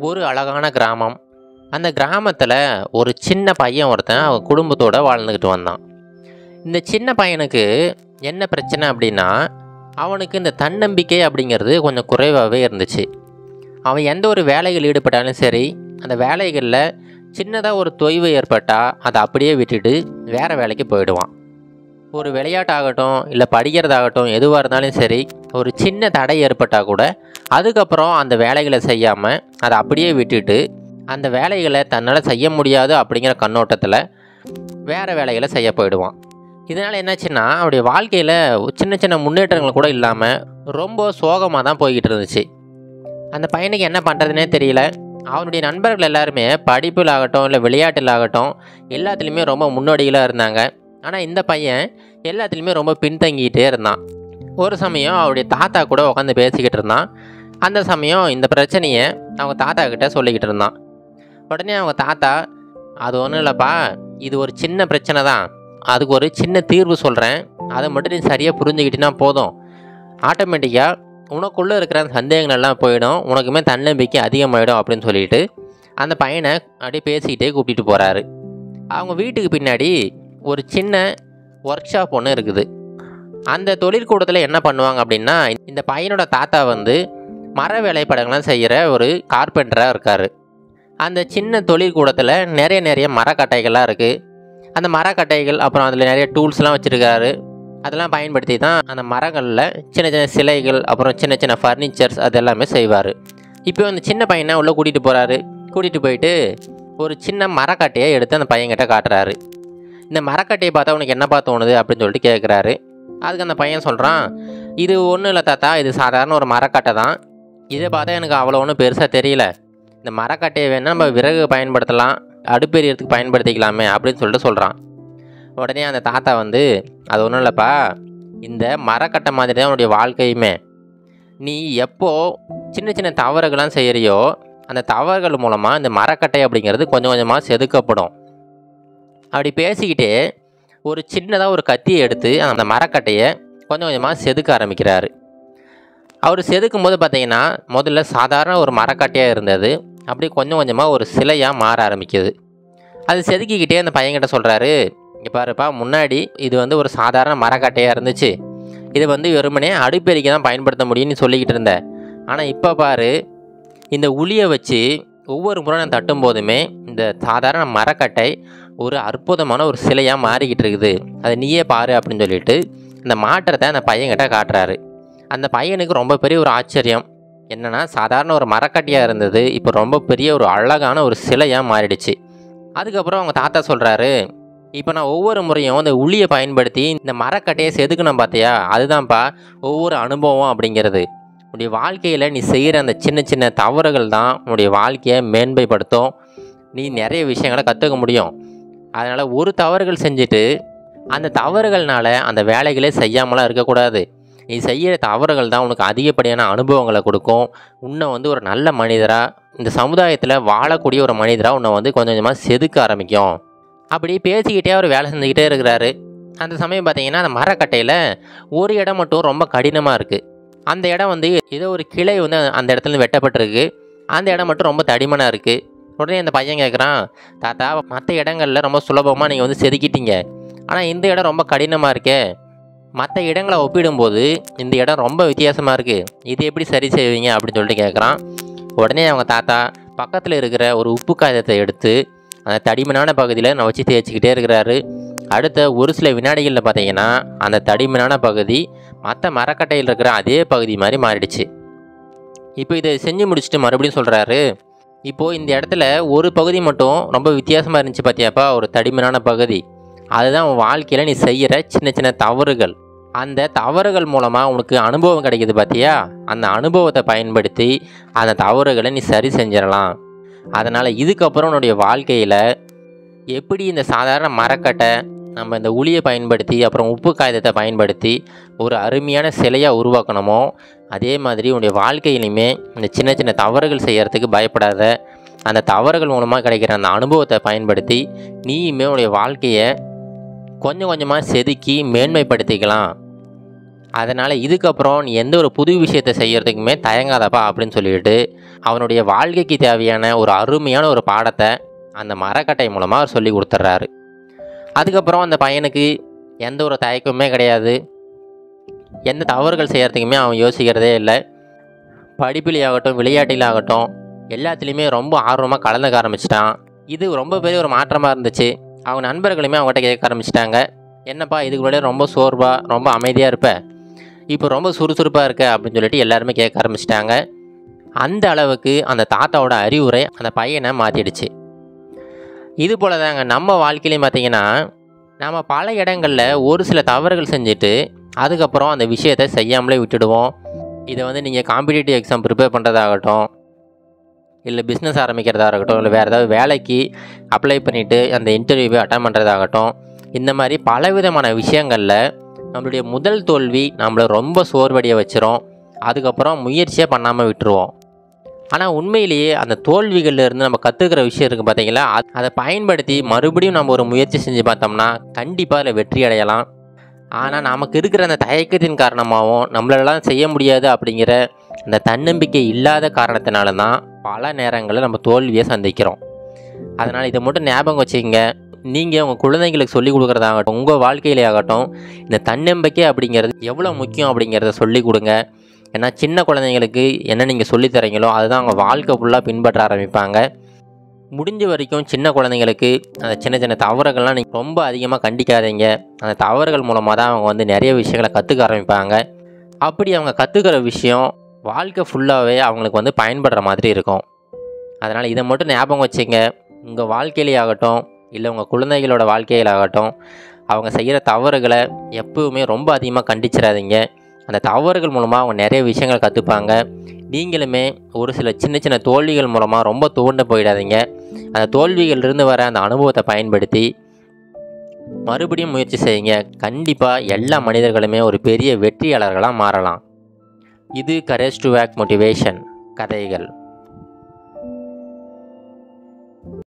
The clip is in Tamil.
ஒரு அழகான கிராமம் அந்த கிராமத்தில் ஒரு சின்ன பையன் ஒருத்தன் அவன் குடும்பத்தோடு வாழ்ந்துக்கிட்டு வந்தான் இந்த சின்ன பையனுக்கு என்ன பிரச்சனை அப்படின்னா அவனுக்கு இந்த தன்னம்பிக்கை அப்படிங்கிறது கொஞ்சம் குறைவாகவே இருந்துச்சு அவன் எந்த ஒரு வேலைகள் ஈடுபட்டாலும் சரி அந்த வேலைகளில் சின்னதாக ஒரு தொய்வு ஏற்பட்டால் அதை அப்படியே விட்டுட்டு வேறு வேலைக்கு போயிடுவான் ஒரு விளையாட்டாகட்டும் இல்லை படிக்கிறதாகட்டும் எதுவாக இருந்தாலும் சரி ஒரு சின்ன தடை ஏற்பட்டால் கூட அதுக்கப்புறம் அந்த வேலைகளை செய்யாமல் அதை அப்படியே விட்டுட்டு அந்த வேலைகளை தன்னால் செய்ய முடியாது அப்படிங்கிற கண்ணோட்டத்தில் வேறு வேலைகளை செய்ய போயிடுவான் இதனால் என்னாச்சுன்னா அவருடைய வாழ்க்கையில் சின்ன சின்ன முன்னேற்றங்கள் கூட இல்லாமல் ரொம்ப சோகமாக தான் போய்கிட்டு இருந்துச்சு அந்த பையனுக்கு என்ன பண்ணுறதுனே தெரியல அவனுடைய நண்பர்கள் எல்லாருமே படிப்பில் ஆகட்டும் இல்லை விளையாட்டில் ஆகட்டும் எல்லாத்துலேயுமே ரொம்ப முன்னோடிகளாக இருந்தாங்க ஆனால் இந்த பையன் எல்லாத்துலேயுமே ரொம்ப பின்தங்கிட்டே இருந்தான் ஒரு சமயம் அவருடைய தாத்தா கூட உட்காந்து பேசிக்கிட்டு இருந்தான் அந்த சமயம் இந்த பிரச்சனையை அவங்க தாத்தா கிட்ட சொல்லிக்கிட்டு இருந்தான் உடனே அவங்க தாத்தா அது ஒன்றும் இல்லைப்பா இது ஒரு சின்ன பிரச்சனை தான் அதுக்கு ஒரு சின்ன தீர்வு சொல்கிறேன் அதை மட்டும் நீ சரியாக புரிஞ்சுக்கிட்டினா போதும் ஆட்டோமேட்டிக்காக உனக்குள்ளே இருக்கிற அந்த சந்தேகங்கள் எல்லாம் போயிடும் உனக்குமே தன்னம்பிக்கை அதிகமாகிடும் அப்படின்னு சொல்லிட்டு அந்த பையனை அப்படியே பேசிக்கிட்டே கூப்பிட்டு போகிறாரு அவங்க வீட்டுக்கு பின்னாடி ஒரு சின்ன ஒர்க் ஷாப் ஒன்று இருக்குது அந்த தொழிற்கூடத்தில் என்ன பண்ணுவாங்க அப்படின்னா இந்த பையனோட தாத்தா வந்து மர வேலைப்படங்கள்லாம் செய்கிற ஒரு கார்பெண்டராக இருக்கார் அந்த சின்ன தொழிற்கூடத்தில் நிறைய நிறைய மரக்கட்டைகள்லாம் இருக்குது அந்த மரக்கட்டைகள் அப்புறம் அதில் நிறைய டூல்ஸ்லாம் வச்சுருக்காரு அதெல்லாம் பயன்படுத்தி தான் அந்த மரங்களில் சின்ன சின்ன சிலைகள் அப்புறம் சின்ன சின்ன ஃபர்னிச்சர்ஸ் அது எல்லாமே செய்வார் இப்போ அந்த சின்ன பையனை உள்ளே கூட்டிகிட்டு போகிறாரு கூட்டிகிட்டு போயிட்டு ஒரு சின்ன மரக்கட்டையை எடுத்து அந்த பையன்கிட்ட காட்டுறாரு இந்த மரக்கட்டையை பார்த்தா உனக்கு என்னப்பா தோணுது அப்படின்னு சொல்லிட்டு கேட்குறாரு அதுக்கு அந்த பையன் சொல்கிறான் இது ஒன்றும் இல்லை தாத்தா இது சாதாரண ஒரு மரக்கட்டை தான் இதை பார்த்தா எனக்கு அவ்வளோ ஒன்றும் பெருசாக தெரியல இந்த மரக்கட்டையை வேணால் நம்ம விறகு பயன்படுத்தலாம் அடுப்பெரியறதுக்கு பயன்படுத்திக்கலாமே அப்படின்னு சொல்லிட்டு சொல்கிறான் உடனே அந்த தாத்தா வந்து அது ஒன்றும் இல்லைப்பா இந்த மரக்கட்டை மாதிரி தான் உன்னுடைய வாழ்க்கையுமே நீ எப்போ சின்ன சின்ன தவறுகள்லாம் செய்கிறியோ அந்த தவறுகள் மூலமாக இந்த மரக்கட்டை அப்படிங்கிறது கொஞ்சம் கொஞ்சமாக செதுக்கப்படும் அப்படி பேசிக்கிட்டே ஒரு சின்னதாக ஒரு கத்தியை எடுத்து அந்த மரக்கட்டையை கொஞ்சம் கொஞ்சமாக செதுக்க ஆரம்பிக்கிறாரு அவர் செதுக்கும் போது பார்த்தீங்கன்னா முதல்ல சாதாரண ஒரு மரக்கட்டையாக இருந்தது அப்படி கொஞ்சம் கொஞ்சமாக ஒரு சிலையாக மாற ஆரம்பிக்குது அது செதுக்கிக்கிட்டே அந்த பையன்கிட்ட சொல்கிறாரு இங்கே பாருப்பா முன்னாடி இது வந்து ஒரு சாதாரண மரக்கட்டையாக இருந்துச்சு இதை வந்து வெறுமனே அடுப்பெரிக்க தான் பயன்படுத்த முடியும்னு சொல்லிக்கிட்டு இருந்தேன் ஆனால் இப்போ பாரு இந்த உளியை வச்சு ஒவ்வொரு முறை நான் தட்டும் போதுமே இந்த சாதாரண மரக்கட்டை ஒரு அற்புதமான ஒரு சிலையாக மாறிக்கிட்டு இருக்குது அதை நீயே பாரு அப்படின்னு சொல்லிட்டு இந்த மாற்றத்தை அந்த பையன்கிட்ட காட்டுறாரு அந்த பையனுக்கு ரொம்ப பெரிய ஒரு ஆச்சரியம் என்னென்னா சாதாரண ஒரு மரக்கட்டையாக இருந்தது இப்போ ரொம்ப பெரிய ஒரு அழகான ஒரு சிலையாக மாறிடுச்சு அதுக்கப்புறம் அவங்க தாத்தா சொல்கிறாரு இப்போ நான் ஒவ்வொரு முறையும் இந்த உளியை பயன்படுத்தி இந்த மரக்கட்டையை செதுக்கணும் பார்த்தியா அதுதான்ப்பா ஒவ்வொரு அனுபவம் அப்படிங்கிறது உன்னுடைய வாழ்க்கையில் நீ செய்கிற அந்த சின்ன சின்ன தவறுகள் தான் உன்னுடைய வாழ்க்கையை மேன்மைப்படுத்தும் நீ நிறைய விஷயங்களை கற்றுக்க முடியும் அதனால் ஒரு தவறுகள் செஞ்சுட்டு அந்த தவறுகள்னால அந்த வேலைகளே செய்யாமலாம் இருக்கக்கூடாது நீ செய்கிற தவறுகள் தான் உனக்கு அதிகப்படியான அனுபவங்களை கொடுக்கும் உன்னை வந்து ஒரு நல்ல மனிதராக இந்த சமுதாயத்தில் வாழக்கூடிய ஒரு மனிதராக உன்னை வந்து கொஞ்சம் கொஞ்சமாக செதுக்க ஆரம்பிக்கும் அப்படி பேசிக்கிட்டே அவர் வேலை செஞ்சுக்கிட்டே இருக்கிறாரு அந்த சமயம் பார்த்தீங்கன்னா அந்த மரக்கட்டையில் ஒரு இடம் மட்டும் ரொம்ப கடினமாக இருக்குது அந்த இடம் வந்து ஏதோ ஒரு கிளை வந்து அந்த இடத்துல வெட்டப்பட்டிருக்கு அந்த இடம் மட்டும் ரொம்ப தடிமனாக இருக்குது உடனே அந்த பையன் கேட்குறான் தாத்தா மற்ற இடங்களில் ரொம்ப சுலபமாக நீங்கள் வந்து செதுக்கிட்டீங்க ஆனால் இந்த இடம் ரொம்ப கடினமாக இருக்கே மற்ற இடங்களை ஒப்பிடும்போது இந்த இடம் ரொம்ப வித்தியாசமாக இருக்குது இது எப்படி சரி செய்வீங்க அப்படின்னு சொல்லிட்டு கேட்குறான் உடனே அவங்க தாத்தா பக்கத்தில் இருக்கிற ஒரு உப்பு காகிதத்தை எடுத்து அந்த தடிமனான பகுதியில் நான் வச்சு தேய்ச்சிக்கிட்டே இருக்கிறாரு அடுத்த ஒரு சில வினாடிகளில் பார்த்தீங்கன்னா அந்த தடிமனான பகுதி மற்ற மரக்கட்டையில் இருக்கிற அதே பகுதி மாதிரி மாறிடுச்சு இப்போ இதை செஞ்சு முடிச்சுட்டு மறுபடியும் சொல்கிறாரு இப்போது இந்த இடத்துல ஒரு பகுதி மட்டும் ரொம்ப வித்தியாசமாக இருந்துச்சு பார்த்தியாப்பா ஒரு தடிமனான பகுதி அதுதான் உன் வாழ்க்கையில் நீ செய்கிற சின்ன சின்ன தவறுகள் அந்த தவறுகள் மூலமாக உனக்கு அனுபவம் கிடைக்குது பார்த்தியா அந்த அனுபவத்தை பயன்படுத்தி அந்த தவறுகளை நீ சரி செஞ்சிடலாம் அதனால் இதுக்கப்புறம் உன்னுடைய வாழ்க்கையில் எப்படி இந்த சாதாரண மரக்கட்டை நம்ம இந்த உளியை பயன்படுத்தி அப்புறம் உப்பு காகிதத்தை பயன்படுத்தி ஒரு அருமையான சிலையாக உருவாக்கணுமோ அதே மாதிரி உன்னுடைய வாழ்க்கையிலுமே இந்த சின்ன சின்ன தவறுகள் செய்கிறதுக்கு பயப்படாத அந்த தவறுகள் மூலமாக கிடைக்கிற அந்த அனுபவத்தை பயன்படுத்தி நீயுமே உன்னுடைய வாழ்க்கையை கொஞ்சம் கொஞ்சமாக செதுக்கி மேன்மைப்படுத்திக்கலாம் அதனால் இதுக்கப்புறம் நீ எந்த ஒரு புது விஷயத்தை செய்கிறதுக்குமே தயங்காதப்பா அப்படின்னு சொல்லிட்டு அவனுடைய வாழ்க்கைக்கு தேவையான ஒரு அருமையான ஒரு பாடத்தை அந்த மரக்கட்டை மூலமாக அவர் சொல்லி கொடுத்துட்றாரு அதுக்கப்புறம் அந்த பையனுக்கு எந்த ஒரு தயக்கமுமே கிடையாது எந்த தவறுகள் செய்கிறதுக்குமே அவன் யோசிக்கிறதே இல்லை படிப்பிலையாகட்டும் விளையாட்டிலாகட்டும் எல்லாத்துலேயுமே ரொம்ப ஆர்வமாக கலந்துக்க ஆரம்பிச்சிட்டான் இது ரொம்ப பெரிய ஒரு மாற்றமாக இருந்துச்சு அவங்க நண்பர்களுமே அவங்ககிட்ட கேட்க ஆரம்பிச்சிட்டாங்க என்னப்பா இதுக்கு முன்னாடி ரொம்ப சோர்வாக ரொம்ப அமைதியாக இருப்ப இப்போ ரொம்ப சுறுசுறுப்பாக இருக்க அப்படின்னு சொல்லிட்டு எல்லாருமே கேட்க ஆரம்பிச்சிட்டாங்க அந்த அளவுக்கு அந்த தாத்தாவோட அறிவுரை அந்த பையனை மாற்றிடுச்சு இது போல தாங்க நம்ம வாழ்க்கையிலையும் பார்த்தீங்கன்னா நாம் பல இடங்களில் ஒரு சில தவறுகள் செஞ்சுட்டு அதுக்கப்புறம் அந்த விஷயத்தை செய்யாமலே விட்டுடுவோம் இதை வந்து நீங்கள் காம்படிட்டிவ் எக்ஸாம் ப்ரிப்பேர் பண்ணுறதாகட்டும் இல்லை பிஸ்னஸ் ஆரம்பிக்கிறதா இருக்கட்டும் இல்லை வேறு ஏதாவது வேலைக்கு அப்ளை பண்ணிவிட்டு அந்த இன்டர்வியூவை அட்டன் பண்ணுறதாகட்டும் இந்த மாதிரி பலவிதமான விஷயங்களில் நம்மளுடைய முதல் தோல்வி நம்மளை ரொம்ப சோர்வடைய வச்சிரும் அதுக்கப்புறம் முயற்சியே பண்ணாமல் விட்டுருவோம் ஆனால் உண்மையிலேயே அந்த தோல்விகள்ல இருந்து நம்ம கற்றுக்கிற விஷயம் இருக்குது பார்த்தீங்களா அ- அதை பயன்படுத்தி மறுபடியும் நம்ம ஒரு முயற்சி செஞ்சு பார்த்தோம்னா கண்டிப்பாக அதில் வெற்றி அடையலாம் ஆனால் நமக்கு இருக்கிற அந்த தயக்கத்தின் காரணமாகவும் நம்மளாலாம் செய்ய முடியாது அப்படிங்கிற அந்த தன்னம்பிக்கை இல்லாத காரணத்தினால தான் பல நேரங்களில் நம்ம தோல்வியை சந்திக்கிறோம் அதனால் இதை மட்டும் ஞாபகம் வச்சுக்கங்க நீங்கள் உங்கள் குழந்தைங்களுக்கு சொல்லிக் கொடுக்குறதாகட்டும் உங்கள் வாழ்க்கையிலே ஆகட்டும் இந்த தன்னம்பிக்கை அப்படிங்கிறது எவ்வளோ முக்கியம் அப்படிங்கிறத சொல்லிக் கொடுங்க ஏன்னா சின்ன குழந்தைங்களுக்கு என்ன நீங்கள் சொல்லித் தரீங்களோ அதுதான் அவங்க வாழ்க்கை ஃபுல்லாக பின்பற்ற ஆரம்பிப்பாங்க முடிஞ்ச வரைக்கும் சின்ன குழந்தைங்களுக்கு அந்த சின்ன சின்ன தவறுகள்லாம் நீங்கள் ரொம்ப அதிகமாக கண்டிக்காதீங்க அந்த தவறுகள் மூலமாக தான் அவங்க வந்து நிறைய விஷயங்களை கற்றுக்க ஆரம்பிப்பாங்க அப்படி அவங்க கற்றுக்கிற விஷயம் வாழ்க்கை ஃபுல்லாகவே அவங்களுக்கு வந்து பயன்படுற மாதிரி இருக்கும் அதனால் இதை மட்டும் ஞாபகம் வச்சுங்க உங்கள் வாழ்க்கையிலே ஆகட்டும் இல்லை உங்கள் குழந்தைகளோட வாழ்க்கையிலாகட்டும் அவங்க செய்கிற தவறுகளை எப்பவுமே ரொம்ப அதிகமாக கண்டிச்சிடாதீங்க அந்த தவறுகள் மூலமாக அவங்க நிறைய விஷயங்கள் கற்றுப்பாங்க நீங்களுமே ஒரு சில சின்ன சின்ன தோல்விகள் மூலமாக ரொம்ப துவண்டு போயிடாதீங்க அந்த தோல்விகளிலிருந்து வர அந்த அனுபவத்தை பயன்படுத்தி மறுபடியும் முயற்சி செய்யுங்க கண்டிப்பாக எல்லா மனிதர்களுமே ஒரு பெரிய வெற்றியாளர்களாக மாறலாம் இது கரேஜ் டு வேக் மோட்டிவேஷன் கதைகள்